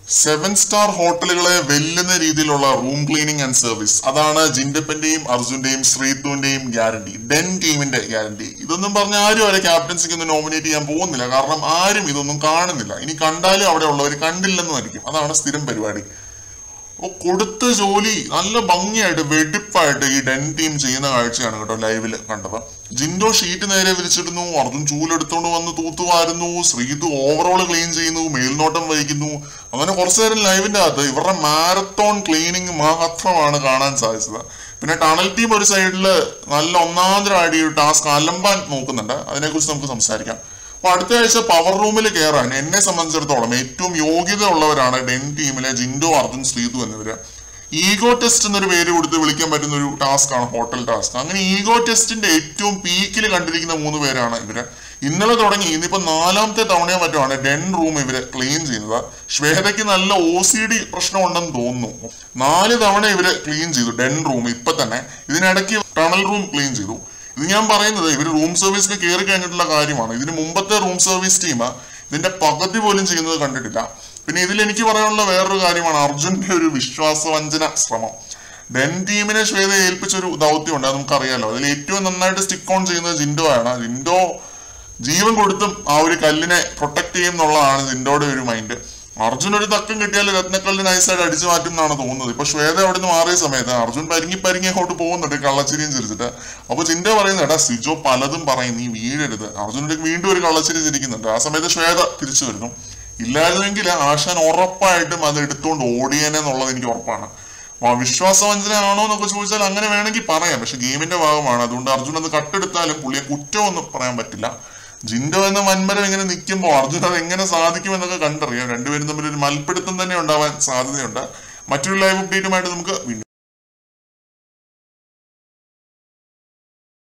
seven star ഹോട്ടലുകളെ വെല്ലുന്ന രീതിയിലുള്ള room cleaning and service അതാണ് ജിൻഡപ്പന്റെയും അർജുന്റെയും ശ്രീതുവിന്റെയും ഗ്യാരണ്ടി ഡെൻ ടീമിന്റെ ഗ്യാരണ്ടി ഇതൊന്നും പറഞ്ഞ ആരും അവരെ ക്യാപ്റ്റൻസിക്ക് ഒന്നും നോമിനേറ്റ് ചെയ്യാൻ പോകുന്നില്ല കാരണം ആരും ഇതൊന്നും കാണുന്നില്ല ഇനി കണ്ടാലും അവിടെ ഉള്ളവർ കണ്ടില്ലെന്ന് നടിക്കും അതാണ് സ്ഥിരം പരിപാടി അപ്പൊ കൊടുത്ത ജോലി നല്ല ഭംഗിയായിട്ട് വെടിപ്പായിട്ട് ഈ ഡെൻ ടീം ചെയ്യുന്ന കാഴ്ചയാണ് കേട്ടോ ലൈവിൽ കണ്ടത് ജിൻഡോ ഷീറ്റ് നേരെ വിരിച്ചിടുന്നു അർജുൻ ചൂലെടുത്തോണ്ട് വന്ന് തൂത്തുവാരുന്നു ശ്രീതു ഓവറോൾ ക്ലീൻ ചെയ്യുന്നു മേൽനോട്ടം വഹിക്കുന്നു അങ്ങനെ കുറച്ചു നേരം ലൈവിന്റെ അകത്ത് ഇവരുടെ മാരത്തോൺ ക്ലീനിങ് മാത്രമാണ് കാണാൻ സാധിച്ചത് പിന്നെ ടണൽ ടീം ഒരു സൈഡിൽ നല്ല ഒന്നാന്തരമായിട്ട് ഈ ടാസ്ക് അലമ്പാൻ നോക്കുന്നുണ്ട് അതിനെക്കുറിച്ച് നമുക്ക് സംസാരിക്കാം അപ്പൊ അടുത്ത ആഴ്ച പവർ റൂമിൽ കയറാൻ എന്നെ സംബന്ധിച്ചിടത്തോളം ഏറ്റവും യോഗ്യത ഉള്ളവരാണ് ഡെൻ ടീമിലെ ജിൻഡോ അർജുൻ ശ്രീതു എന്നിവര് ഈഗോ ടെസ്റ്റ് എന്നൊരു പേര് കൊടുത്ത് വിളിക്കാൻ പറ്റുന്ന ഒരു ടാസ്ക് ആണ് ഹോട്ടൽ ടാസ്ക് അങ്ങനെ ഈഗോ ടെസ്റ്റിന്റെ ഏറ്റവും പീക്കിൽ കണ്ടിരിക്കുന്ന മൂന്ന് പേരാണ് ഇവര് ഇന്നലെ തുടങ്ങി ഇന്നിപ്പോ നാലാമത്തെ തവണയോ മറ്റോ ആണ് ഡെൻ റൂം ഇവര് ക്ലീൻ ചെയ്യുന്നത് ശ്വേതയ്ക്ക് നല്ല ഒ സി ഡി പ്രശ്നം ഉണ്ടെന്ന് തോന്നുന്നു നാല് തവണ ഇവര് ക്ലീൻ ചെയ്തു ഡെൻ റൂം ഇപ്പൊ തന്നെ ഇതിനിടയ്ക്ക് ടണൽ റൂം ക്ലീൻ ചെയ്തു ഇത് ഞാൻ പറയുന്നത് ഇവർ റൂം സർവീസിൽ കയറി കഴിഞ്ഞിട്ടുള്ള കാര്യമാണ് ഇതിന് മുമ്പത്തെ റൂം സർവീസ് ടീം ഇതിന്റെ പകുതി പോലും ചെയ്യുന്നത് കണ്ടിട്ടില്ല പിന്നെ ഇതിൽ എനിക്ക് പറയാനുള്ള വേറൊരു കാര്യമാണ് അർജുന്റെ ഒരു വിശ്വാസവഞ്ചന ശ്രമം ഡെൻ ടീമിനെ ശ്വേത ഏൽപ്പിച്ചൊരു ദൗത്യമുണ്ട് അത് നമുക്കറിയാലോ അതിൽ ഏറ്റവും നന്നായിട്ട് സ്റ്റിക്ക് ഓൺ ചെയ്യുന്നത് ജിൻഡോ ആണ് ജിൻഡോ ജീവൻ കൊടുത്തും ആ ഒരു കല്ലിനെ പ്രൊട്ടക്ട് ചെയ്യും എന്നുള്ളതാണ് ജിൻഡോയുടെ ഒരു മൈൻഡ് അർജുൻ ഒരു തക്കം കിട്ടിയാൽ രത്നക്കല്ല് നൈസായിട്ട് അടിച്ചു മാറ്റും എന്നാണ് തോന്നുന്നത് ഇപ്പൊ ശ്വേത അവിടെ നിന്ന് മാറിയ സമയത്ത് അർജുൻ പരിങ്ങി പരിങ്ങി അങ്ങോട്ട് പോകുന്നുണ്ട് കള്ളച്ചിരിയും ചിരിച്ചിട്ട് അപ്പൊ ചിന്ത പറയുന്നത് എടാ സിജോ പലതും പറയും നീ വീഴരുത് അർജുനന്റെ വീണ്ടും ഒരു കള്ളച്ചിരി ചിരിക്കുന്നുണ്ട് ആ സമയത്ത് ശ്വേത തിരിച്ചു വരുന്നു ഇല്ലായിരുന്നെങ്കിൽ ആശാൻ ഉറപ്പായിട്ടും അത് എടുത്തുകൊണ്ട് ഓടിയേനെ എന്നുള്ളത് എനിക്ക് ഉറപ്പാണ് ആ വിശ്വാസവഞ്ചനയാണോ എന്നൊക്കെ ചോദിച്ചാൽ അങ്ങനെ വേണമെങ്കിൽ പറയാം പക്ഷെ ഗെയിമിന്റെ ഭാഗമാണ് അതുകൊണ്ട് അർജുൻ അത് കട്ടെടുത്താലും പുള്ളിയെ കുറ്റമൊന്നും പറയാൻ പറ്റില്ല ജിൻഡോ എന്ന വൻമരം ഇങ്ങനെ നിൽക്കുമ്പോൾ അർജുൻ അത് എങ്ങനെ സാധിക്കുമെന്നൊക്കെ കണ്ടറിയാം രണ്ടുപേരും തമ്മിൽ ഒരു മൽപ്പിടുത്തം തന്നെ ഉണ്ടാവാൻ സാധ്യതയുണ്ട് മറ്റൊരു ലൈവ് അപ്ഡേറ്റുമായിട്ട് നമുക്ക് വീണ്ടും